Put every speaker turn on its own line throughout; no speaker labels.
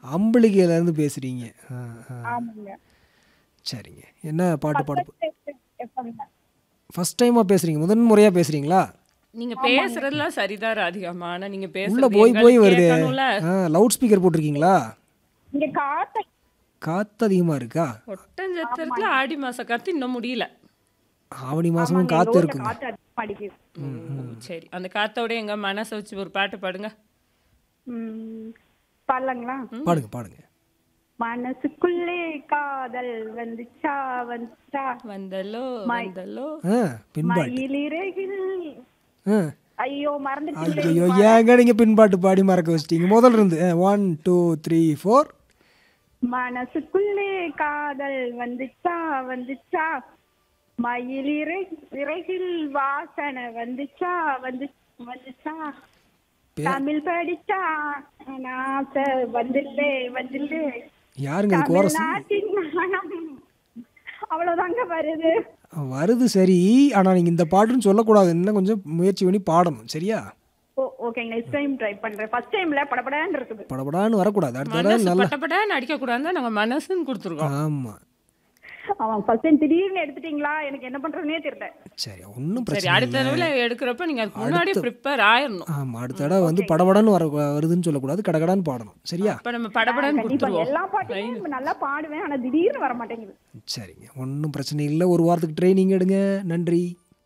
அம்பளிகையிலேருந்து பேசுகிறீங்க ஆ ஆ
ஆமாங்க
சரிங்க என்ன பாட்டு பாட
எப்பங்க
ஃபர்ஸ்ட் டைமாக பேசுகிறீங்க முதன் முறையாக பேசுகிறீங்களா
நீங்க பேசுறதெல்லாம் சரிதான் ராதிகாமா ஆனா நீங்க
உள்ளே
பேசுறது
போய் போய்
எங்களுக்கு
வருது
கேட்கணும்ல
ஆ லவுட் ஸ்பீக்கர் போட்டிருக்கீங்களா
இங்க காத்த
காற்று அதிகமாக இருக்கா
ஒட்டஞ்சத்திரத்துல ஆடி மாச காத்து இன்னும் முடியல
ஆவணி மாதமும் காற்று இருக்குங்க
காத்து அதிகமா அடிக்குது
சரி அந்த காத்தோட எங்க மனசை வச்சு ஒரு பாட்டு பாடுங்க
ம், பாடலாங்களா
பாடுங்க பாடுங்க
மனசுக்குள்ளே காதல் வந்துச்சா வந்துச்சா
வந்தல்லோ வந்தல்லோ
ஆ பின்பாட்டு
மயிலிறகில்
ஆ
ஐயோ மறந்துட்டீங்களே
ஐயோ ஏங்க நீங்கள் பின்பாட்டு பாடி மறக்க வச்சிட்டீங்க முதல்ல இருந்து ஒன் டூ த்ரீ ஃபோர்
மனசுக்குள்ளே காதல் வந்துச்சா வந்துச்சா மயிலிறை இறகில் வாசனை வந்துச்சா வந்து வந்துச்சா தமிழ் படிச்சா ஆசை வந்துட்டே வந்துட்டு
யாருங்க இது கோரஸ்
தமிழ்நாட்டின் மனம் அவ்வளவுதாங்க வருது
வருது சரி ஆனால் நீங்கள் இந்த பாட்டுன்னு சொல்லக்கூடாது இன்னும் கொஞ்சம் முயற்சி பண்ணி பாடணும் சரியா
ஓ ஓகேங்க நெக்ஸ்ட் டைம் ட்ரை பண்றேன் ஃபர்ஸ்ட் டைம்ல படபடன்னு இருக்குது
படபடான்னு வரக்கூடாது அடுத்த தடவை
மனசு
நல்லா
பட்டப்பட்ட அடிக்க கூடாது நாங்க மனசுன்னு கொடுத்துருக்கோம்
ஆமாம்
அவன் ஃபர்ஸ்ட் டைம் திடீர்னு எடுத்துட்டீங்களா எனக்கு என்ன பண்றதுனே தெரியல
சரி ஒன்றும்
சரி
பிரச்சனை
அடுத்த தடவை எடுக்கிறப்ப நீங்க அதுக்கு முன்னாடி ப்ரிப்பேர் ஆயிரணும்
ஆமாம் அடுத்த தடவை வந்து படபடன்னு வர வருதுன்னு சொல்லக்கூடாது கடகடான்னு பாடணும் சரியா
அப்ப நம்ம படபடன்னு
கண்டிப்பா
கொடுத்துருவோம்
எல்லா பாட்டுமே நல்லா பாடுவேன் ஆனா திடீர்னு வர மாட்டேங்குது
சரிங்க ஒன்றும் பிரச்சனை இல்லை ஒரு வாரத்துக்கு ட்ரைனிங் எடுங்க நன்றி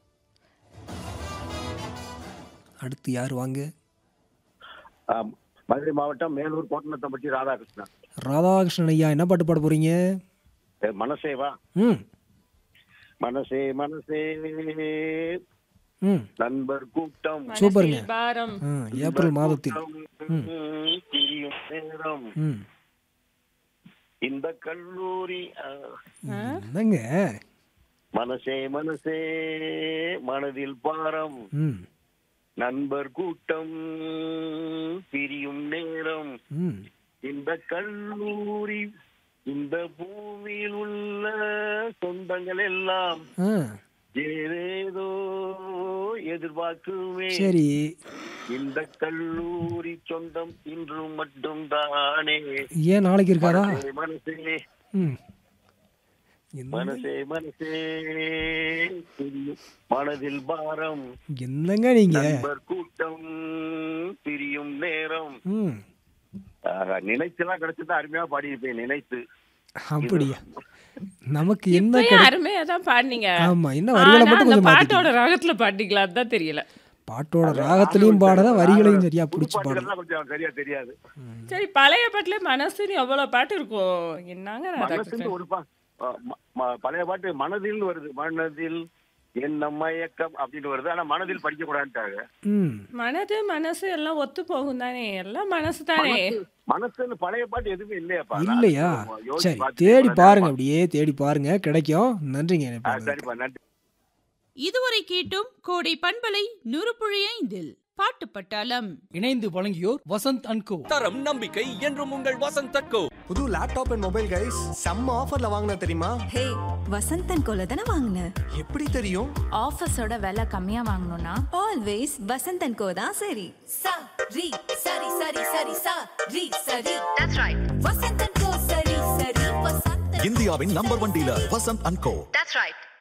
அடுத்து யார் வாங்க
ஆம். மதுரை மாவட்டம் மேலூர் கோட்டனத்தம்பட்டி ராதாகிருஷ்ணன்
ராதாகிருஷ்ணன் ஐயா என்ன பாட்டு பாட போறீங்க
ஏ, மனசேவா
ம்
மனசே மனசே
ம்
நண்பர் கூட்டம்
சூப்பருங்க
மனசில் பாரம்
ஆ ஏப்ரல் மாதத்தில்
கூட்டம், பிரியும் நேரம்
ம்
இந்த கல்லூரி ஆ,
என்னங்க
மனசே மனசே மனதில் பாரம்
ம்
நண்பர் கூட்டம் பிரியும் நேரம்
ம்
இந்த கல்லூரி இந்த பூமியில் உள்ள சொந்தங்கள் எல்லாம்
ஆ
ஏதேதோ எதிர்பார்க்குமே
சரி
இந்த கல்லூரி சொந்தம் இன்று மட்டும் தானே
ஏன் நாளைக்கு இருக்காதா
மனசே
ம் என்ன-
மனசே மனசே பிரியும் மனதில் பாரம்
என்னங்க நீங்க
நண்பர் கூட்டம் பிரியும் நேரம்
ம்
ஆஹா, நினைச்சுலாம் கிடைச்சதா அருமையா பாடியிருப்பேன் நினைத்து
அப்படியா நமக்கு என்ன
இப்பயும்
கிடை
அருமையா தான் பாடினீங்க
ஆமா என்ன வரிகளை
ஆனா
மட்டும்
அந்த
கொஞ்சம் மாத்திட்டீங்க
பாட்டோட ராகத்துல பாடிக்கலாம் அதுதான் தெரியல
பாட்டோட ராகத்திலையும் பாடலாம் வரிகளையும் சரியா பிடிச்சி பாடலாம்
பாட்டுகள்லாம் கொஞ்சம் சரியா தெரியாது
சரி பழைய பாட்டுல மனசுன்னு எவ்வளவு பாட்டு இருக்கும் என்னங்க
மனசுன்னு
ராதாகிருஷ்ணன்
ஒரு பா அஹ் ம- ம- பழைய பாட்டு மனதில் வருது மனதில் என்ன மயக்கம் அப்படின்னு வருது ஆனா மனதில் படிக்க கூடாதுட்டாங்க
ம்
மனது மனசு எல்லாம் ஒத்து போகும் தானே எல்லாம் மனசு தானே
மனசுன்னு பழைய பாட்டு எதுவுமே இல்லையாப்பா
இல்லையா
நான் யோசிச்சு
சரி
பார்த்துட்டு
தேடி
வரேன்.
பாருங்க அப்படியே தேடி பாருங்க கிடைக்கும் நன்றிங்க
ஆ,
எனக்கு
சரிப்பா நன்றி
இதுவரை கேட்டும் கோடை பண்பலை நூறு புள்ளி ஐந்தில் பாட்டு பட்டாளம்
இணைந்து வழங்கியோர் வசந்த் அண்ட் கோ
தரம் நம்பிக்கை என்றும் உங்கள் வசந்த் தட்கோ
புது லேப்டாப் அண்ட் மொபைல் கைஸ் செம்ம ஆஃபர்ல வாங்கின தெரியுமா
ஹே வசந்தன் கோல தானே வாங்கின
எப்படி தெரியும்
ஆஃபீஸோட விலை கம்மியா வாங்கணும்னா
ஆல்வேஸ் வசந்தன் கோ தான் சரி
சா ரி சரி சரி சரி சா ரி சரி தட்ஸ் ரைட் வசந்தன் கோ சரி சரி வசந்தன்
இந்தியாவின் number one dealer Vasanth and co
that's right